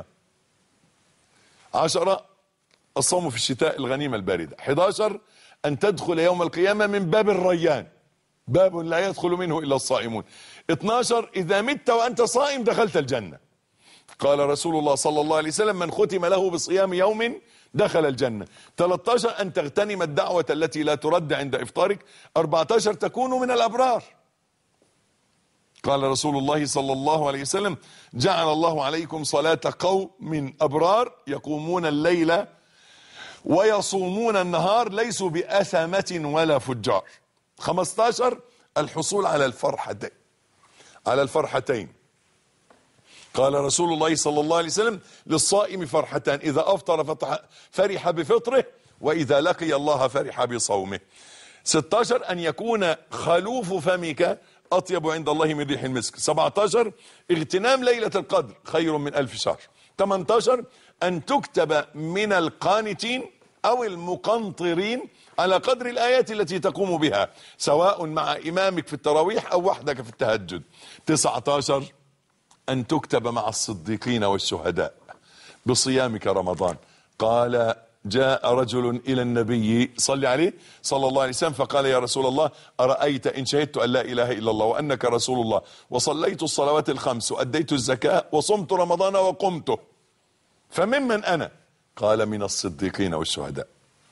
عشرة الصوم في الشتاء الغنيمة الباردة 11 أن تدخل يوم القيامة من باب الريان باب لا يدخل منه إلا الصائمون 12 إذا مت وأنت صائم دخلت الجنة قال رسول الله صلى الله عليه وسلم من ختم له بصيام يوم دخل الجنة 13 أن تغتنم الدعوة التي لا ترد عند إفطارك 14 تكون من الأبرار قال رسول الله صلى الله عليه وسلم جعل الله عليكم صلاة قوم من أبرار يقومون الليل ويصومون النهار ليسوا بأثمة ولا فجار 15 الحصول على الفرحتين على الفرحتين قال رسول الله صلى الله عليه وسلم للصائم فرحتان إذا أفطر فتح- فرح بفطره وإذا لقي الله فرح بصومه 16 أن يكون خلوف فمك أطيب عند الله من ريح المسك 17 اغتنام ليلة القدر خير من ألف شهر 18 أن تكتب من القانتين أو المقنطرين على قدر الآيات التي تقوم بها سواء مع إمامك في التراويح أو وحدك في التهجد 19 أن تكتب مع الصديقين والشهداء بصيامك رمضان قال جاء رجل إلى النبي صلى عليه صلى الله عليه وسلم فقال يا رسول الله أرأيت إن شهدت أن لا إله إلا الله وأنك رسول الله وصليت الصلوات الخمس وأديت الزكاة وصمت رمضان وقمته فممن أنا قال من الصديقين والشهداء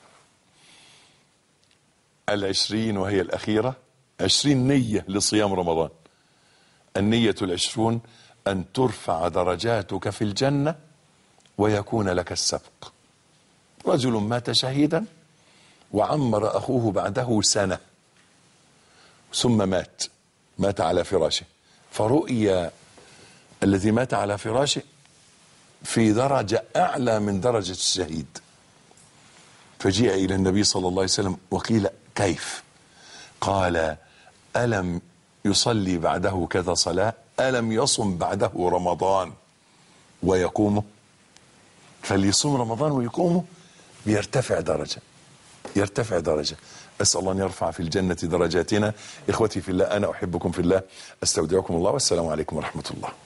العشرين وهي الأخيرة عشرين نية لصيام رمضان النية العشرون أن ترفع درجاتك في الجنة ويكون لك السبق رجل مات شهيدا وعمر أخوه بعده سنة ثم مات مات على فراشه فرؤي الذي مات على فراشه في درجة أعلى من درجة الشهيد فجيء إلى النبي صلى الله عليه وسلم وقيل كيف قال ألم يصلي بعده كذا صلاة ألم يصم بعده رمضان ويقومه فليصوم رمضان ويقومه بيرتفع درجة يرتفع درجة أسأل الله أن يرفع في الجنة درجاتنا إخوتي في الله أنا أحبكم في الله أستودعكم الله والسلام عليكم ورحمة الله